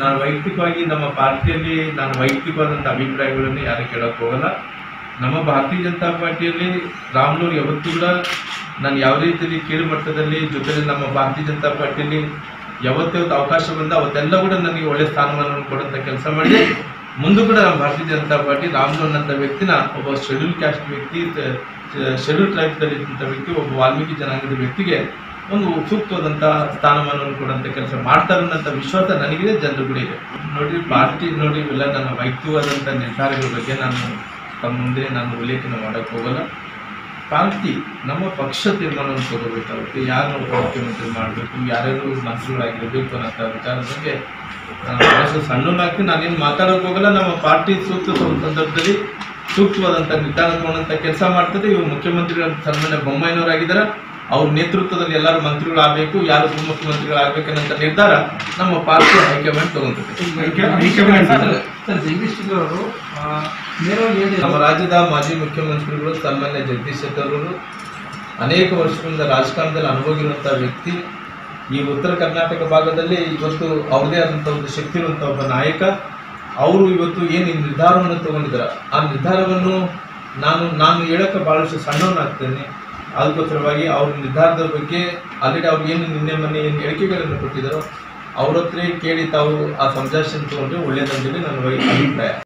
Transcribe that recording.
ನಾನು ವೈಯಕ್ತಿಕವಾಗಿ ನಮ್ಮ ಪಾರ್ಟಿಯಲ್ಲಿ ನಾನು ವೈಯಕ್ತಿಕವಾದಂಥ ಅಭಿಪ್ರಾಯಗಳನ್ನು ಯಾರು ಕೇಳೋಕೆ ಹೋಗಲ್ಲ ನಮ್ಮ ಭಾರತೀಯ ಜನತಾ ಪಾರ್ಟಿಯಲ್ಲಿ ರಾಮ್ನೂರ್ ಯಾವತ್ತೂ ಕೂಡ ನಾನು ಯಾವುದೇ ರೀತಿಯಲ್ಲಿ ಕೀಳು ಮಟ್ಟದಲ್ಲಿ ಜೊತೆಲಿ ನಮ್ಮ ಭಾರತೀಯ ಜನತಾ ಪಾರ್ಟಿಯಲ್ಲಿ ಯಾವತ್ತೇ ಯಾವತ್ತು ಅವಕಾಶ ಬಂದ ಅವತ್ತೆಲ್ಲ ಕೂಡ ನನಗೆ ಒಳ್ಳೆ ಸ್ಥಾನಮಾನವನ್ನು ಕೊಡುವಂಥ ಕೆಲಸ ಮಾಡಿದೆ ಮುಂದೂ ಕೂಡ ನಮ್ಮ ಭಾರತೀಯ ಜನತಾ ಪಾರ್ಟಿ ರಾಮ್ನೂರ್ ಅಂತ ವ್ಯಕ್ತಿನ ಒಬ್ಬ ಶೆಡ್ಯೂಲ್ ಕ್ಯಾಸ್ಟ್ ವ್ಯಕ್ತಿ ಶೆಡ್ಯೂಲ್ ಟ್ರೈಬ್ದಲ್ಲಿ ಇದ್ದಂಥ ವ್ಯಕ್ತಿ ಒಬ್ಬ ವಾಲ್ಮೀಕಿ ಜನಾಂಗದ ವ್ಯಕ್ತಿಗೆ ಒಂದು ಸೂಕ್ತವಾದಂಥ ಸ್ಥಾನಮಾನವನ್ನು ಕೊಡುವಂಥ ಕೆಲಸ ಮಾಡ್ತಾರೆ ಅನ್ನೋಂಥ ವಿಶ್ವಾಸ ನನಗಿದೆ ಜನರು ಕೂಡ ಇದೆ ನೋಡಿ ಪಾರ್ಟಿ ನೋಡಿ ಇವೆಲ್ಲ ನನ್ನ ವೈಯಕ್ತಿಕವಾದಂಥ ನಿರ್ಧಾರಗಳ ಬಗ್ಗೆ ನಾನು ತಮ್ಮ ಮುಂದೆ ನಾನು ಉಲ್ಲೇಖನ ಮಾಡೋಕ್ಕೆ ಹೋಗಲ್ಲ ಪಾರ್ಟಿ ನಮ್ಮ ಪಕ್ಷ ತೀರ್ಮಾನವನ್ನು ತಗೋಬೇಕಾಗುತ್ತೆ ಯಾರನ್ನು ಉಪಮುಖ್ಯಮಂತ್ರಿ ಮಾಡಬೇಕು ಯಾರ್ಯಾರು ಮಂತ್ರಿಗಳಾಗಿರಬೇಕು ಅನ್ನೋಂಥ ವಿಚಾರದ ಬಗ್ಗೆ ನಾನು ಬಹಳಷ್ಟು ಸಣ್ಣನಾಗ್ತಿ ನಾನೇನು ಮಾತಾಡೋಕೆ ಹೋಗಲ್ಲ ನಮ್ಮ ಪಾರ್ಟಿ ಸೂಕ್ತ ಸ- ಸಂದರ್ಭದಲ್ಲಿ ಸೂಕ್ತವಾದಂಥ ನಿರ್ಧಾರ ತಗೊಂಡಂಥ ಕೆಲಸ ಮಾಡ್ತದೆ ಇವರು ಮುಖ್ಯಮಂತ್ರಿಗಳ ಸನ್ಮಾನ್ಯ ಬೊಮ್ಮಾಯಿನವರಾಗಿದ್ದಾರೆ ಅವ್ರ ನೇತೃತ್ವದಲ್ಲಿ ಎಲ್ಲರೂ ಮಂತ್ರಿಗಳಾಗಬೇಕು ಯಾರು ಉಪಮುಖ್ಯಮಂತ್ರಿಗಳಾಗಬೇಕನ್ನಂಥ ನಿರ್ಧಾರ ನಮ್ಮ ಪಾರ್ಟಿ ಹೈಕಮಾಂಡ್ ತಗೊಂತದೆ ಸರ್ ಜಗದೀಶ್ ಶೆಟ್ಟರ್ ಅವರು ಆ, ನೇರವಾಗಿ ಹೇಳಿ ನಮ್ಮ ರಾಜ್ಯದ ಮಾಜಿ ಮುಖ್ಯಮಂತ್ರಿಗಳು ಸನ್ಮಾನ್ಯ ಜಗದೀಶ್ ಶೆಟ್ಟರ್ ಅವರು ಅನೇಕ ವರ್ಷಗಳಿಂದ ರಾಜಕಾರಣದಲ್ಲಿ ಅನುಭವಿರುವಂಥ ವ್ಯಕ್ತಿ ಈ ಉತ್ತರ ಕರ್ನಾಟಕ ಭಾಗದಲ್ಲಿ ಇವತ್ತು ಅವ್ರದೇ ಆದಂಥ ಒಂದು ಶಕ್ತಿ ಇರುವಂಥ ಒಬ್ಬ ನಾಯಕ ಅವರು ಇವತ್ತು ಏನು ಈ ನಿರ್ಧಾರವನ್ನು ತಗೊಂಡಿದ್ದಾರೆ ಆ ನಿರ್ಧಾರವನ್ನು ನಾನು ನಾನು ಹೇಳಕ್ಕೆ ಭಾಳಷ್ಟು ಸಣ್ಣವನಾಗ್ತೇನೆ ಅದಕ್ಕೋಸ್ಕರವಾಗಿ ಅವ್ರ ನಿರ್ಧಾರದ ಬಗ್ಗೆ ಆಲ್ರೆಡಿ ಅವ್ರು ಏನು ನಿನ್ನೆ ಮೊನ್ನೆ ಏನು ಹೇಳಿಕೆಗಳನ್ನು ಕೊಟ್ಟಿದ್ದಾರೋ ಅವ್ರ ಹತ್ರ ಕೇಳಿ ತಾವು ಆ ಸಂಜಾಷನ್ ತಗೊಂಡ್ರೆ ಒಳ್ಳೆಯದಂತೇಳಿ ನನ್ನ ವೈ- ಅಭಿಪ್ರಾಯ